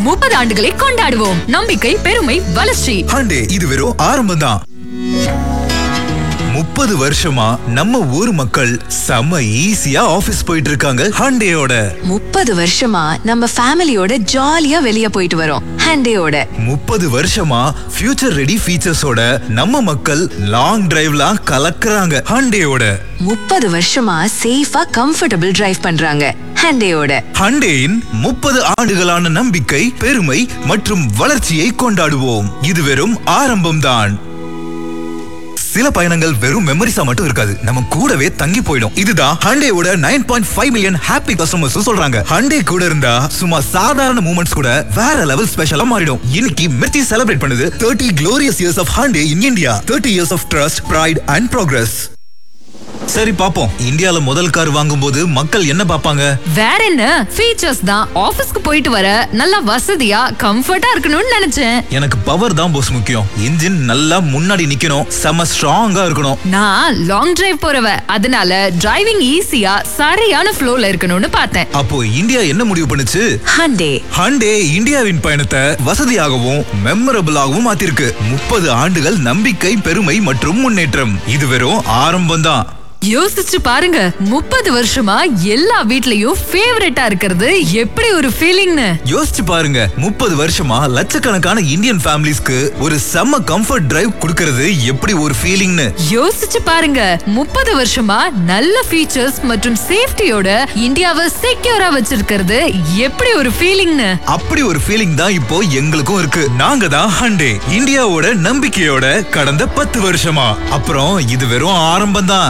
முப்பது ஆண்டுகளை கொண்டாடுவோம் நம்பிக்கை பெருமை வளர்ச்சி ஹண்டே இது வெறும் ஆரம்பம் தான் முப்பது வருஷமா நம்ம ஊர் மக்கள் செம்ம ஈஸியா ஆபீஸ் போயிட்டு இருக்காங்க ஹண்டேயோட முப்பது வருஷமா நம்ம ஃபேமிலியோட ஜாலியா வெளிய போயிட்டு வரோம் ஹண்டேயோட முப்பது வருஷமா ஃபியூச்சர் ரெடி ஃபீச்சர்ஸோட நம்ம மக்கள் லாங் டிரைவ்லாம் கலக்குறாங்க ஹண்டேயோட முப்பது வருஷமா சேஃபா கம்ஃபர்டபுள் டிரைவ் பண்றாங்க ஹண்டேயோட ஹண்டேயின் முப்பது ஆண்டுகளான நம்பிக்கை பெருமை மற்றும் வளர்ச்சியை கொண்டாடுவோம் இது வெறும் ஆரம்பம்தான் சில பயணங்கள் வெறும் மெமரிஸா மட்டும் இருக்காது நம்ம கூடவே தங்கி போயிடும் இதுதான் ஹண்டேவோட nine point five million happy customers சொல்றாங்க ஹண்டே கூட இருந்தா சும்மா சாதாரண மூமெண்ட்ஸ் கூட வேற லெவல் ஸ்பெஷலா மாறிடும் இன்னைக்கு மிர்ச்சி செலிப்ரேட் பண்ணுது thirty glorious years of Hande in India thirty years of trust pride and progress சரி பாப்போம் இந்தியால முதல் கார் வாங்கும்போது மக்கள் என்ன பார்ப்பாங்க வேற என்ன ஃபீச்சர்ஸ் தான் ஆபீஸ்க்கு போயிட்டு வர நல்லா வசதியா கம்ஃபர்ட்டா இருக்கணும்னு நினைச்சேன் எனக்கு பவர் தான் போஸ் முக்கியம் இன்ஜின் நல்லா முன்னாடி நிக்கணும் செம ஸ்ட்ராங்கா இருக்கணும் நான் லாங் டிரைவ் போறவ அதனால டிரைவிங் ஈஸியா சரியான ஃப்ளோல இருக்கணும்னு பார்த்தேன் அப்போ இந்தியா என்ன முடிவு பண்ணுச்சு ஹண்டே ஹண்டே இந்தியாவின் பயணத்தை வசதியாகவும் மெமரபிளாகவும் மாத்திருக்கு முப்பது ஆண்டுகள் நம்பிக்கை பெருமை மற்றும் முன்னேற்றம் இது வெறும் ஆரம்பம் தான் யோசிச்சு பாருங்க முப்பது வருஷமா எல்லா வீட்லயும் ஃபேவரட்டா இருக்கிறது எப்படி ஒரு ஃபீலிங்னு யோசிச்சு பாருங்க முப்பது வருஷமா லட்சக்கணக்கான இந்தியன் ஃபேமிலிஸ்க்கு ஒரு செம்ம கம்ஃபர்ட் டிரைவ் கொடுக்கறது எப்படி ஒரு ஃபீலிங்னு யோசிச்சு பாருங்க முப்பது வருஷமா நல்ல ஃபீச்சர்ஸ் மற்றும் சேஃப்டியோட இந்தியாவை செக்யூரா வச்சிருக்கிறது எப்படி ஒரு ஃபீலிங்னு அப்படி ஒரு ஃபீலிங் தான் இப்போ எங்களுக்கும் இருக்கு நாங்க தான் ஹண்டே இந்தியாவோட நம்பிக்கையோட கடந்த பத்து வருஷமா அப்புறம் இது வெறும் ஆரம்பம் தான்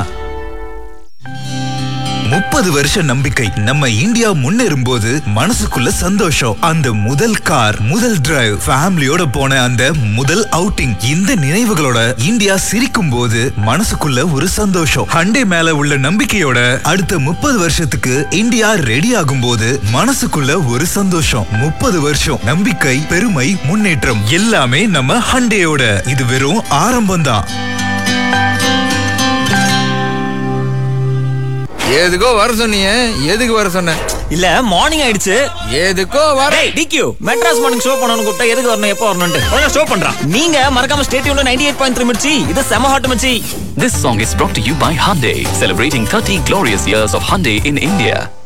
முப்பது வருஷ நம்பிக்கை நம்ம இந்தியா முன்னேறும் போது மனசுக்குள்ள சந்தோஷம் அந்த முதல் கார் முதல் டிரைவ் ஃபேமிலியோட போன அந்த முதல் அவுட்டிங் இந்த நினைவுகளோட இந்தியா சிரிக்கும் போது மனசுக்குள்ள ஒரு சந்தோஷம் ஹண்டே மேல உள்ள நம்பிக்கையோட அடுத்த முப்பது வருஷத்துக்கு இந்தியா ரெடி ஆகும் போது மனசுக்குள்ள ஒரு சந்தோஷம் முப்பது வருஷம் நம்பிக்கை பெருமை முன்னேற்றம் எல்லாமே நம்ம ஹண்டேயோட இது வெறும் ஆரம்பம் தான் எதுக்கோ வர சொன்னீங்க எதுக்கு வர சொன்ன இல்ல மார்னிங் ஆயிடுச்சு எதுக்கோ வர டேய் டிக்யூ மெட்ராஸ் மார்னிங் ஷோ பண்ணனும் கூப்பிட்டா எதுக்கு வரணும் எப்போ வரணும்னு ஒழுங்கா ஷோ பண்றான் நீங்க மறக்காம ஸ்டேடியம்ல 98.3 மிர்ச்சி இது செம hot Mirchi This song is brought to you by Hyundai, celebrating 30 glorious years of Hyundai in India.